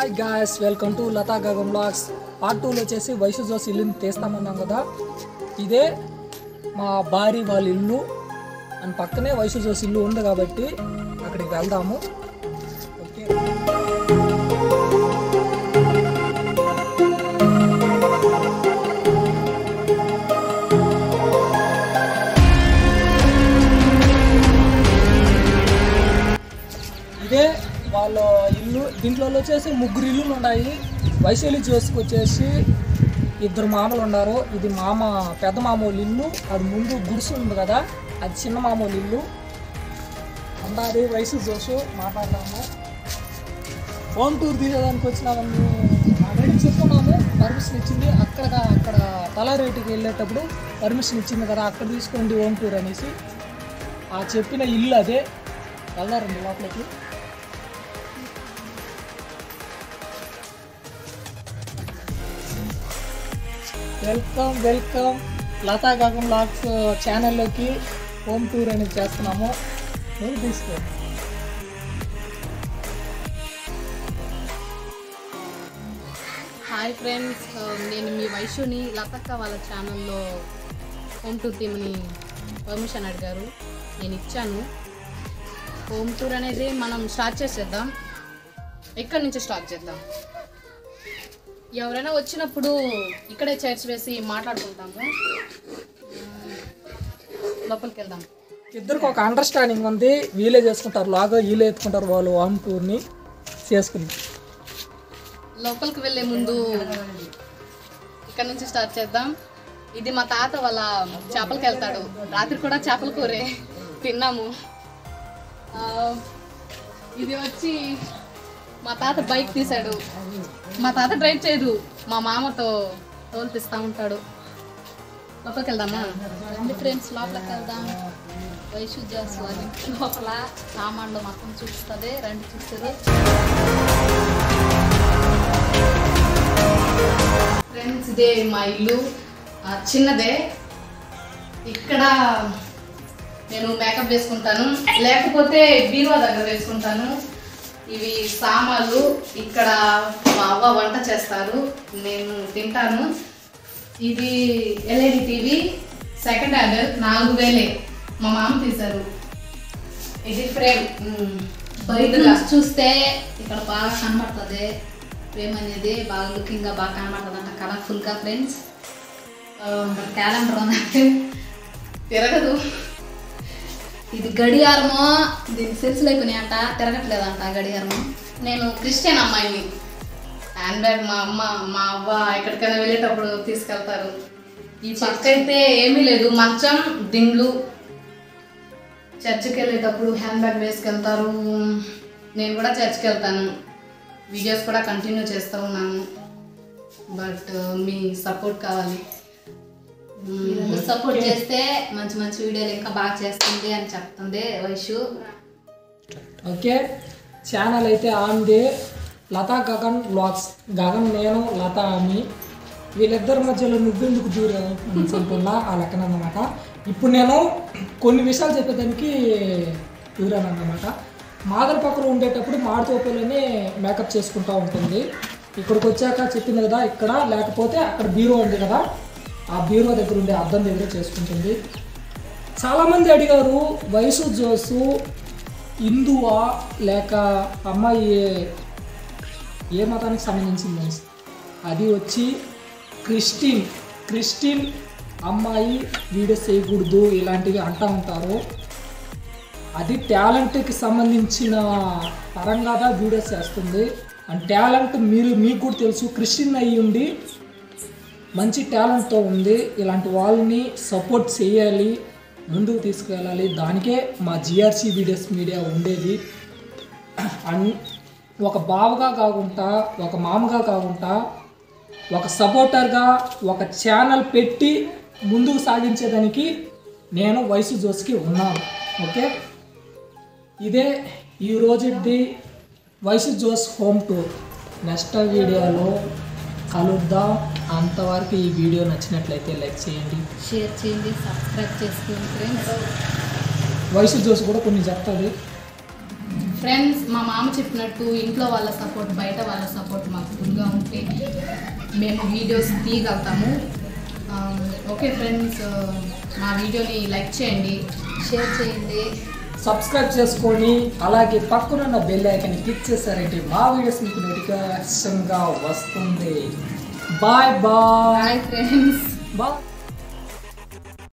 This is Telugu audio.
Hi guys welcome to Latha Gagan vlogs part టూలో వచ్చేసి వయసు జోస్ ఇల్లుని తీస్తామన్నాం కదా ఇదే మా భార్య వాళ్ళ ఇల్లు అండ్ పక్కనే వయసు జోస్ ఇల్లు ఉంది కాబట్టి అక్కడికి వెళ్దాము ఓకే ఇదే వాళ్ళ ఇల్లు దీంట్లో వచ్చేసి ముగ్గురు ఇల్లులు ఉన్నాయి వైశాలి జోస్కి వచ్చేసి ఇద్దరు మామలు ఉన్నారు ఇది మామ పెద్ద మామూలు ఇల్లు అది ముందు గుడిసు ఉంది కదా అది చిన్న మామూలు ఇల్లు అన్నది వయసు జోసు మాట్లాడదాము హోమ్ టూర్ తీసేదానికి వచ్చినామని ఆల్రెడీ చెప్పుకున్నాము పర్మిషన్ ఇచ్చింది అక్కడ అక్కడ తలారేటికి వెళ్ళేటప్పుడు పర్మిషన్ ఇచ్చింది కదా అక్కడ తీసుకోండి హోమ్ టూర్ అనేసి ఆ చెప్పిన ఇల్లు అదే వెళ్దారండి లోపలికి welcome welcome Latha Gagan vlogs ఛానల్లోకి హోమ్ టూర్ అనేది చేస్తున్నాము మీరు తీసుకో హాయ్ ఫ్రెండ్స్ నేను మీ వైషుని లతక్క వాళ్ళ ఛానల్లో హోమ్ టూర్ టీమ్ని పర్మిషన్ అడిగారు నేను ఇచ్చాను హోమ్ టూర్ అనేది మనం స్టార్ట్ చేసేద్దాం ఎక్కడి నుంచి స్టార్ట్ చేద్దాం ఎవరైనా వచ్చినప్పుడు ఇక్కడే చైర్స్ వేసి మాట్లాడుకుంటాము లోపలికి వెళ్దాం ఇద్దరికి ఒక అండర్స్టాండింగ్ ఉంది వీలే చేసుకుంటారు లాగా వీలే ఎత్తుకుంటారు వాళ్ళు హోమ్ టూర్ని చేసుకుని లోపలికి వెళ్ళే ముందు ఇక్కడ నుంచి స్టార్ట్ చేద్దాం ఇది మా తాత వాళ్ళ చేపలకి వెళ్తాడు రాత్రి కూడా చేపల కూరే తిన్నాము ఆ, ఇది వచ్చి మా తాత బైక్ తీశాడు మా తాత డ్రైవ్ చేయదు మా మామతో తోల్పిస్తూ ఉంటాడు లోపలికి వెళ్దామా రండి ఫ్రెండ్స్ లోపలికి వెళ్దాం వైషు జాస్ వాళ్ళ ఇంటి లోపల సామాన్లు మొత్తం చూపిస్తుంది రండి చూస్తారు ఫ్రెండ్స్ ఇదే మా ఇల్లు ఆ, చిన్నదే ఇక్కడ నేను మేకప్ వేసుకుంటాను లేకపోతే బీరువా దగ్గర వేసుకుంటాను ఇవి సామాన్లు ఇక్కడ మా అవ్వ వంట చేస్తారు నేను తింటాను ఇది ఎల్ఈడి టీవీ సెకండ్ హ్యాండ్ నాలుగు వేలే మా మామ తీశారు ఇది ఫ్రేమ్ బయట నుంచి చూస్తే ఇక్కడ బాగా కనబడుతుంది ఫ్రేమ్ అనేది బాగా లుకింగ్ గా బాగా కనబడుతుంది అంట కలర్ఫుల్ గా ఫ్రెండ్స్ క్యాలెండర్ ఉంది తిరగదు ఇది గడియారము దీని సెల్స్లు అయిపోయినాయంట తిరగట్లేదంట గడియారము నేను క్రిస్టియన్ అమ్మాయిని హ్యాండ్ బ్యాగ్ మా అమ్మ మా అవ్వ ఎక్కడికైనా వెళ్ళేటప్పుడు తీసుకెళ్తారు ఈ పక్క అయితే ఏమీ లేదు మంచం దిండ్లు చర్చికి వెళ్ళేటప్పుడు హ్యాండ్ బ్యాగ్ వేసుకెళ్తారు నేను కూడా చర్చికి వెళ్తాను వీడియోస్ కూడా కంటిన్యూ చేస్తూ ఉన్నాను బట్ మీ సపోర్ట్ కావాలి సపోర్ట్ చేస్తే మంచి మంచి వీడియోలు ఇంకా బాగా చేస్తుంది అని చెప్తుంది వైషు ఓకే ఛానల్ అయితే ఆంది లతా గగన్ బ్లాగ్స్ గగన్ నేను లతా అని వీళ్ళిద్దరి మధ్యలో నువ్వెందుకు దూరం అనుకుంటున్నా ఆ లెక్కన అన్నమాట ఇప్పుడు నేను కొన్ని విషయాలు చెప్పేదానికి దూరాను అన్నమాట మాదల పక్కన ఉండేటప్పుడు మాడితోపులని మేకప్ చేసుకుంటూ ఉంటుంది ఇక్కడికి వచ్చాక చెప్పింది కదా ఇక్కడ లేకపోతే అక్కడ బీరో ఉంది కదా ఆ బీరో దగ్గర ఉండే అద్దం దగ్గర చేసుకుంటుంది చాలామంది అడిగారు వయసు జోసు హిందువా లేక అమ్మాయి ఏ- ఏ మతానికి సంబంధించింది అనేసి. అది వచ్చి క్రిస్టిన్ క్రిస్టిన్ అమ్మాయి వీడియోస్ చేయకూడదు ఇలాంటివి అంటూ ఉంటారు అది టాలెంట్కి సంబంధించిన పరంగా వీడియోస్ చేస్తుంది అండ్ టాలెంట్ మీరు మీకు కూడా తెలుసు క్రిస్టియన్ అయ్యి ఉండి మంచి టాలెంట్తో ఉంది ఇలాంటి వాళ్ళని సపోర్ట్ చేయాలి ముందుకు తీసుకువెళ్ళాలి దానికే మా జిఆర్సి వీడియోస్ మీడియా ఉండేది అండ్ ఒక బావగా కాకుండా ఒక మామగా కాకుండా ఒక సపోర్టర్గా ఒక ఛానల్ పెట్టి ముందుకు సాగించేదానికి నేను వయసు జోస్కి ఉన్నాను ఓకే ఇదే ఈ రోజుది వయసు జోస్ హోమ్ టూర్ నెక్స్ట్ వీడియోలో కలుద్దాం అంతవరకు ఈ వీడియో నచ్చినట్లయితే లైక్ చేయండి షేర్ చేయండి సబ్స్క్రైబ్ చేసుకోండి ఫ్రెండ్స్ వయసు జోస్ కూడా కొన్ని చెప్తుంది ఫ్రెండ్స్ మా మామ చెప్పినట్టు ఇంట్లో వాళ్ళ సపోర్ట్ బయట వాళ్ళ సపోర్ట్ మాకు ఫుల్గా ఉంటే మేము వీడియోస్ తీయగలుగుతాము ఓకే ఫ్రెండ్స్ మా వీడియోని లైక్ చేయండి షేర్ చేయండి సబ్స్క్రైబ్ చేసుకొని అలాగే పక్కనున్న బెల్ ఐకన్ క్లిక్ చేశారంటే మా వీడియోస్ మీకు నోటిఫికేషన్గా వస్తుంది bye bye bye friends bye